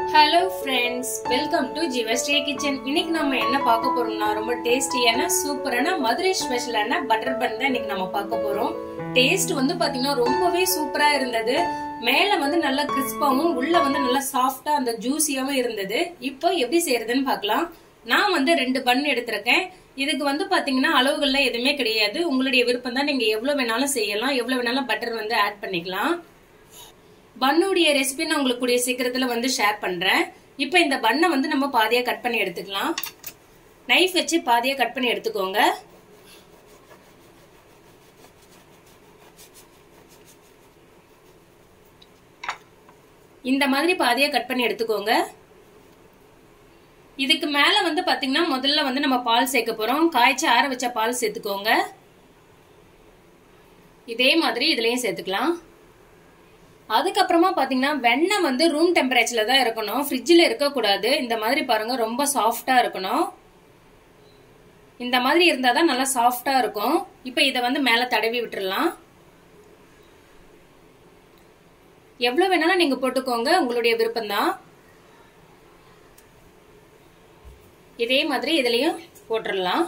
hello friends welcome to Jeevasri kitchen இன்னைக்கு நம்ம என்ன பார்க்க போறோம்னா ரொம்ப டேஸ்டியான சூப்பரான மதுரை ஸ்பெஷலான பட்டர் பன் தான் இன்னைக்கு நம்ம பார்க்க போறோம் டேஸ்ட் வந்து பாத்தீங்கன்னா ரொம்பவே சூப்பரா இருந்தது மேல வந்து நல்லா கிறிஸ்பாவும் உள்ள வந்து நல்லா சாஃப்டா அந்த ஜூசியாவும் இருந்தது இப்போ எப்படி செய்யறதுன்னு பார்க்கலாம் நான் வந்து ரெண்டு பன் எடுத்திருக்கேன் இதுக்கு வந்து பாத்தீங்கன்னா அளவுகள்ல எதுவுமே கிடையாது உங்களுடைய விருப்பம் தான் நீங்க எவ்வளவு வேணாலும் செய்யலாம் எவ்வளவு வேணாலும் பட்டர் வந்து ஆட் பண்ணிக்கலாம் பன்னுடைய ரெசிபி நான் உங்களுக்கு கூடிய சீக்கிரத்துல வந்து ஷேர் பண்றேன் இப்போ இந்த பண்ணை வந்து நம்ம பாதியா கட் பண்ணி எடுத்துக்கலாம் நைஃப் வச்சு பாதியா கட் பண்ணி எடுத்துக்கோங்க இந்த மாதிரி பாதியா கட் பண்ணி எடுத்துக்கோங்க இதுக்கு மேல வந்து பாத்தீங்கன்னா முதல்ல வந்து நம்ம பால் சேர்க்க போறோம் காய்ச்சி ஆற வச்ச பால் சேர்த்துக்கோங்க இதே மாதிரி இதுலயும் சேர்த்துக்கலாம் அதுக்கப்புறமா பாத்தீங்கன்னா வெண்ணெய் வந்து ரூம் டெம்பரேச்சர்ல தான் இருக்கணும் ஃப்ரிட்ஜில் இருக்கக்கூடாது இந்த மாதிரி பாருங்க ரொம்ப சாஃப்டா இருக்கணும் இந்த மாதிரி இருந்தா தான் நல்லா சாஃப்டா இருக்கும் இப்போ இதை வந்து மேல தடவி விட்டுறலாம் எவ்வளவு வேணாலும் நீங்க போட்டுக்கோங்க உங்களுடைய விருப்பம் தான் இதே மாதிரி இதுலயும் போட்டுடலாம்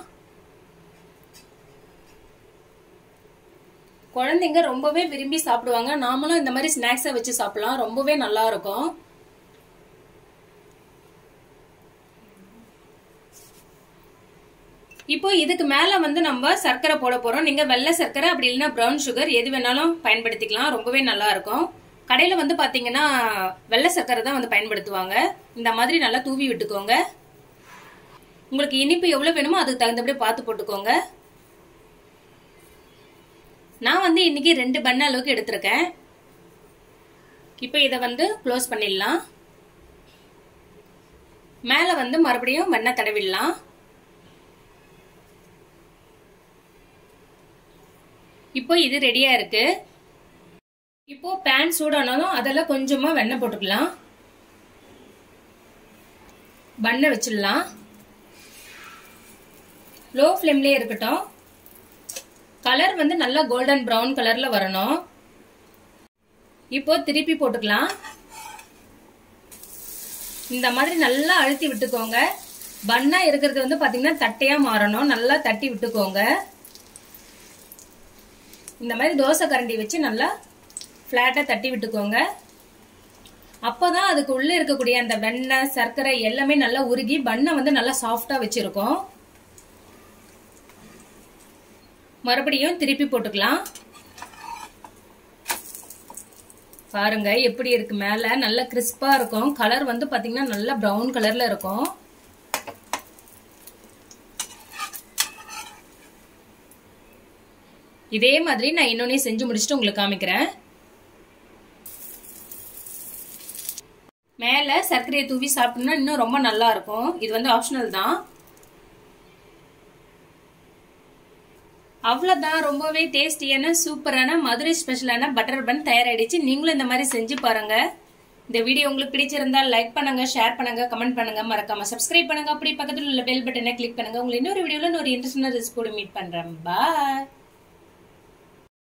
குழந்தைங்க ரொம்பவே விரும்பி சாப்பிடுவாங்க நாமளும் இந்த மாதிரி ஸ்நாக்ஸை வச்சு சாப்பிடலாம் ரொம்பவே நல்லா இருக்கும் இப்போ இதுக்கு மேல வந்து நம்ம சர்க்கரை போட போறோம் நீங்க வெள்ளை சர்க்கரை அப்படி இல்லைன்னா ப்ரௌன் சுகர் எது வேணாலும் பயன்படுத்திக்கலாம் ரொம்பவே நல்லா இருக்கும் கடையில வந்து பாத்தீங்கன்னா வெள்ளை சர்க்கரை தான் வந்து பயன்படுத்துவாங்க இந்த மாதிரி நல்லா தூவி விட்டுக்கோங்க உங்களுக்கு இனிப்பு எவ்வளவு வேணுமோ அதுக்கு தகுந்தபடி பார்த்து போட்டுக்கோங்க நான் வந்து இன்னைக்கு ரெண்டு பண்ண அளவுக்கு எடுத்திருக்கேன் இப்போ இதை வந்து க்ளோஸ் பண்ணிடலாம் மேலே வந்து மறுபடியும் வெண்ணெய் தடவிடலாம் இப்போ இது ரெடியா இருக்கு இப்போ பேன் சூடானாலும் அதெல்லாம் கொஞ்சமா வெண்ணெய் போட்டுக்கலாம் பண்ணை வச்சிடலாம் லோ ஃப்ளேம்லயே இருக்கட்டும் கலர் வந்து நல்லா கோல்டன் ப்ரௌன் கலர்ல வரணும் இப்போ திருப்பி போட்டுக்கலாம் இந்த மாதிரி நல்லா அழுத்தி விட்டுக்கோங்க பண்ணா இருக்கிறது வந்து பாத்தீங்கன்னா தட்டையா மாறணும் நல்லா தட்டி விட்டுக்கோங்க இந்த மாதிரி தோசை கரண்டி வச்சு நல்லா பிளாட்டா தட்டி விட்டுக்கோங்க அப்போதான் அதுக்கு உள்ள இருக்கக்கூடிய அந்த வெண்ணெய் சர்க்கரை எல்லாமே நல்லா உருகி பண்ணை வந்து நல்லா சாஃப்டா வச்சிருக்கோம் மறுபடியும் திருப்பி போட்டுக்கலாம் பாருங்க எப்படி இருக்கு மேல நல்ல கிறிஸ்பா இருக்கும் கலர் வந்து பாத்தீங்கன்னா நல்ல பிரவுன் கலர்ல இருக்கும் இதே மாதிரி நான் இன்னொன்னே செஞ்சு முடிச்சுட்டு உங்களுக்கு காமிக்கிறேன் மேல சர்க்கரையை தூவி சாப்பிட்டோம்னா இன்னும் ரொம்ப நல்லா இருக்கும் இது வந்து ஆப்ஷனல் தான் அவ்வளோதான் ரொம்பவே டேஸ்டியான சூப்பரான மதுரை ஸ்பெஷலான பட்டர் பன் தயாராயிடுச்சு நீங்களும் இந்த மாதிரி செஞ்சு பாருங்க இந்த வீடியோ உங்களுக்கு பிடிச்சிருந்தா லைக் பண்ணுங்க ஷேர் பண்ணுங்க கமெண்ட் பண்ணுங்க மறக்காம சப்ஸ்கிரைப் பண்ணுங்க அப்படி பக்கத்தில் உள்ள பெல் பட்டனை கிளிக் பண்ணுங்க உங்களுக்கு இன்னொரு வீடியோல ஒரு இன்ட்ரெஸ்டான ரெசிபியோட மீட் பண்றேன் பாய்